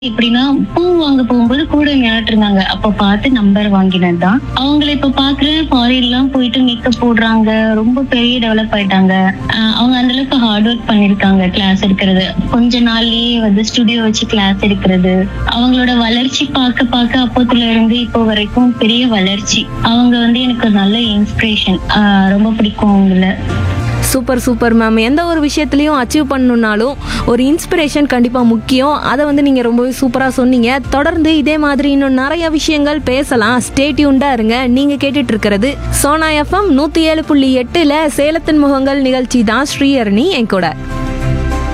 எப்படின்னா பூ வாங்க போகும்போது கூட நின்னுட்டு இருந்தாங்க அப்ப பார்த்து நம்பர் வாங்கினதுதான் அவங்கள இப்ப பாக்குறேன் ஃபாரின் எல்லாம் போயிட்டு மேக்கப் போடுறாங்க ரொம்ப பெரிய டெவலப் ஆயிட்டாங்க ஆஹ் அவங்க அந்த அளவுக்கு ஹார்ட் ஒர்க் பண்ணிருக்காங்க கிளாஸ் எடுக்கிறது கொஞ்ச நாள்லயே வந்து ஸ்டுடியோ வச்சு கிளாஸ் எடுக்கிறது அவங்களோட வளர்ச்சி பார்க்க பார்க்க அப்போத்துல இருந்து இப்போ வரைக்கும் பெரிய வளர்ச்சி அவங்க வந்து எனக்கு ஒரு நல்ல இன்ஸ்பிரேஷன் ரொம்ப பிடிக்கும் அவங்கள சூப்பர் சூப்பர் மேம் எந்த ஒரு விஷயத்துலையும் அச்சீவ் பண்ணணுன்னாலும் ஒரு இன்ஸ்பிரேஷன் கண்டிப்பாக முக்கியம் அதை வந்து நீங்கள் ரொம்பவே சூப்பராக சொன்னீங்க தொடர்ந்து இதே மாதிரி இன்னும் நிறைய விஷயங்கள் பேசலாம் ஸ்டேட்யூண்டாக இருங்க நீங்கள் கேட்டுட்டு இருக்கிறது சோனா எஃப்எம் நூற்றி ஏழு புள்ளி எட்டில் சேலத்தின் முகங்கள் நிகழ்ச்சி தான் ஸ்ரீஹரணி என் கூட